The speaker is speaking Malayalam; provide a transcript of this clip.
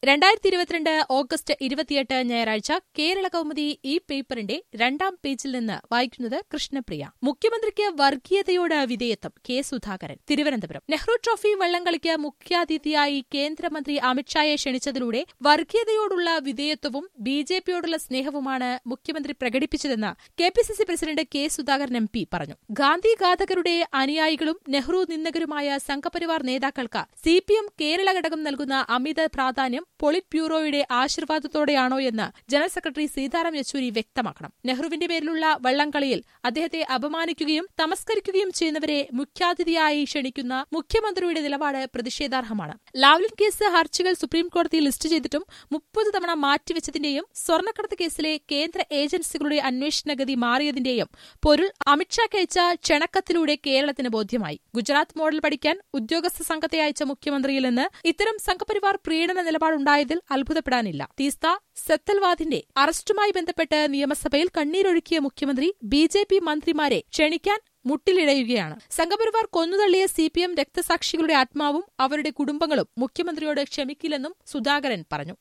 രണ്ടായിരത്തി ഇരുപത്തിരണ്ട് ഓഗസ്റ്റ് ഇരുപത്തിയെട്ട് ഞായറാഴ്ച കേരള കൗമുദി ഈ പേപ്പറിന്റെ രണ്ടാം പേജിൽ നിന്ന് വായിക്കുന്നത് കൃഷ്ണപ്രിയ മുഖ്യമന്ത്രിക്ക് വർഗീയതയോട് വിധേയത്വം കെ സുധാകരൻ തിരുവനന്തപുരം നെഹ്റു ട്രോഫി വള്ളംകളിക്ക് മുഖ്യാതിഥിയായി കേന്ദ്രമന്ത്രി അമിത്ഷായെ ക്ഷണിച്ചതിലൂടെ വർഗീയതയോടുള്ള വിധേയത്വവും ബി ജെ പിയോടുള്ള സ്നേഹവുമാണ് മുഖ്യമന്ത്രി പ്രകടിപ്പിച്ചതെന്ന് K P C C president K Sudhakaran M P പറഞ്ഞു ഗാന്ധി ഘാതകരുടെ അനുയായികളും നെഹ്റു നിന്ദകരുമായ സംഘപരിവാർ നേതാക്കൾക്ക് സി പി എം കേരള ഘടകം നൽകുന്ന അമിത പ്രാധാന്യം പൊളിറ്റ് ബ്യൂറോയുടെ ആശീർവാദത്തോടെയാണോ എന്ന് ജനറൽ സെക്രട്ടറി സീതാറാം യെച്ചൂരി വ്യക്തമാക്കണം നെഹ്റുവിന്റെ പേരിലുള്ള വള്ളംകളിയിൽ അദ്ദേഹത്തെ അപമാനിക്കുകയും തമസ്കരിക്കുകയും ചെയ്യുന്നവരെ മുഖ്യാതിഥിയായി ക്ഷണിക്കുന്ന മുഖ്യമന്ത്രിയുടെ നിലപാട് പ്രതിഷേധാർഹമാണ് ലാവ്ലിൻ കേസ് ഹർജികൾ സുപ്രീംകോടതി ലിസ്റ്റ് ചെയ്തിട്ടും മുപ്പത് തവണ മാറ്റിവെച്ചതിന്റെയും സ്വർണ്ണക്കടത്ത് കേസിലെ കേന്ദ്ര ഏജൻസികളുടെ അന്വേഷണഗതി മാറിയതിന്റെയും പൊരുൾ അമിത്ഷാക്ക് അയച്ച ക്ഷണക്കത്തിലൂടെ കേരളത്തിന് ബോധ്യമായി ഗുജറാത്ത് മോഡൽ പഠിക്കാൻ ഉദ്യോഗസ്ഥ സംഘത്തെ അയച്ച മുഖ്യമന്ത്രിയിൽ നിന്ന് ഇത്തരം സംഘപരിവാർ പ്രീണന നിലപാടുണ്ടായതിൽ അത്ഭുതപ്പെടാനില്ല തീസ്ത സെത്തൽവാദിന്റെ അറസ്റ്റുമായി ബന്ധപ്പെട്ട് നിയമസഭയിൽ കണ്ണീരൊഴുക്കിയ മുഖ്യമന്ത്രി ബി ജെ പി മന്ത്രിമാരെ ക്ഷണിക്കാൻ മുട്ടിലിടയുകയാണ് സംഘപരിവാർ കൊന്നുതള്ളിയ സി പി എം രക്തസാക്ഷികളുടെ ആത്മാവും അവരുടെ കുടുംബങ്ങളും മുഖ്യമന്ത്രിയോട് ക്ഷമിക്കില്ലെന്നും സുധാകരൻ പറഞ്ഞു